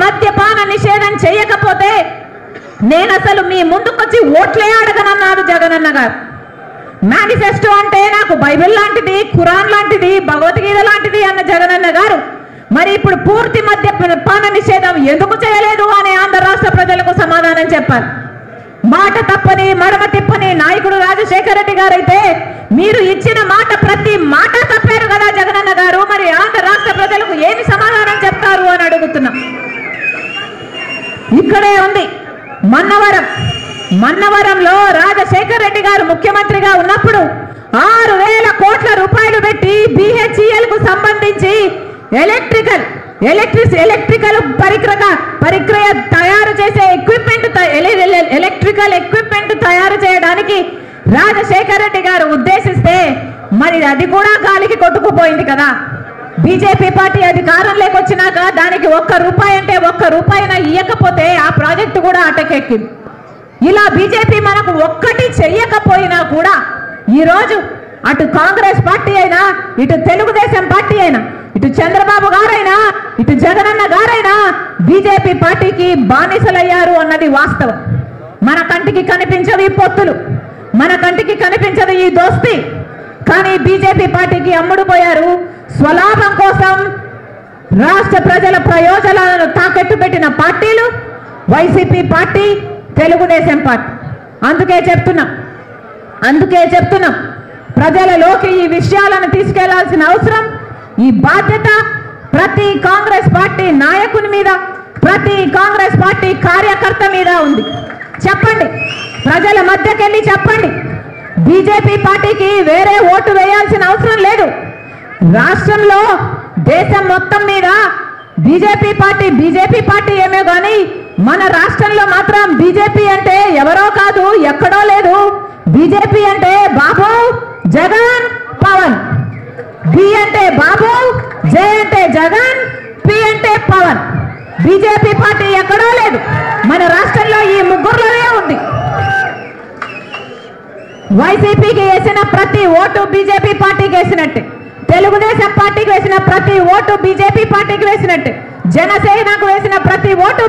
మద్యపాన నిషేధం చేయకపోతే నేను అసలు మీ ముందుకొచ్చి ఓట్లే అడగనన్నారు జగనన్న గారు మేనిఫెస్టో అంటే నాకు బైబిల్ లాంటిది ఖురాన్ లాంటిది భగవద్గీత లాంటిది అన్న జగనన్న గారు మరి ఇప్పుడు పూర్తి మధ్య పాన నిషేధం ఎందుకు చేయలేదు అని ఆంధ్ర రాష్ట్ర ప్రజలకు సమాధానం చెప్పారు మాట తప్పని మడమ తిప్పని నాయకుడు రాజశేఖర రెడ్డి గారైతే మీరు ఇచ్చిన మాట ప్రతి మాట తప్పారు కదా జగనన్న గారు మరి ఆంధ్ర రాష్ట్ర ప్రజలకు ఏమి సమాధానం చెప్తారు అని అడుగుతున్నాం ఇక్కడే ఉంది మన్నవరం మన్నవరంలో రాజశేఖర్ రెడ్డి గారు ముఖ్యమంత్రిగా ఉన్నప్పుడు ఆరు వేల కోట్ల రూపాయలు పెట్టి బిహెచ్ఈఎల్ కు సంబంధించి ఎలక్ట్రికల్ ఎలక్ట్రిక్ ఎలక్ట్రికల్ పరిక్రయ పరిక్రయ తయారు చేసే ఎక్విప్మెంట్ ఎలక్ట్రికల్ ఎక్విప్మెంట్ తయారు చేయడానికి రాజశేఖర్ రెడ్డి గారు ఉద్దేశిస్తే మరి అది కూడా గాలికి కొట్టుకుపోయింది కదా బీజేపీ పార్టీ అధికారంలోకి వచ్చినాక దానికి ఒక్క రూపాయి అంటే ఒక్క రూపాయిన ఇయ్యకపోతే ఆ ప్రాజెక్టు కూడా అటకెక్కింది ఇలా బీజేపీ మనకు ఒక్కటి చెయ్యకపోయినా కూడా ఈరోజు అటు కాంగ్రెస్ పార్టీ అయినా ఇటు తెలుగుదేశం పార్టీ అయినా ఇటు చంద్రబాబు గారైనా ఇటు జగనన్న గారైనా బీజేపీ పార్టీకి బానిసలయ్యారు అన్నది వాస్తవం మన కంటికి కనిపించవు ఈ పొత్తులు మన కంటికి కనిపించదు ఈ దోస్తి కానీ బీజేపీ పార్టీకి అమ్ముడు పోయారు స్వలాభం కోసం రాష్ట్ర ప్రజల ప్రయోజనాలను తాకట్టు పెట్టిన పార్టీలు వైసీపీ పార్టీ తెలుగుదేశం పార్టీ అందుకే చెప్తున్నాం అందుకే చెప్తున్నాం ప్రజలలోకి ఈ విషయాలను తీసుకెళ్లాల్సిన అవసరం ఈ బాధ్యత ప్రతి కాంగ్రెస్ పార్టీ నాయకుని మీద ప్రతి కాంగ్రెస్ పార్టీ కార్యకర్త మీద ఉంది చెప్పండి ప్రజల మధ్యకెళ్ళి చెప్పండి బీజేపీ పార్టీకి వేరే ఓటు వేయాల్సిన అవసరం లేదు రాష్ట్రంలో దేశం మొత్తం మీద బీజేపీ పార్టీ బీజేపీ పార్టీ ఏమో కానీ మన రాష్ట్రంలో మాత్రం బీజేపీ అంటే ఎవరో కాదు ఎక్కడో లేదు బీజేపీ అంటే బాబు జగన్ పవన్ బి అంటే బాబు జే అంటే జగన్ పి అంటే పవన్ బీజేపీ పార్టీ ఎక్కడో లేదు మన రాష్ట్రంలో ఈ ముగ్గురులోనే ఉంది వైసీపీకి వేసిన ప్రతి ఓటు బీజేపీ పార్టీకి వేసినట్టే తెలుగుదేశం పార్టీకి వేసిన ప్రతి ఓటు బీజేపీ పార్టీకి వేసినట్టే జనసేనకు వేసిన ప్రతి ఓటు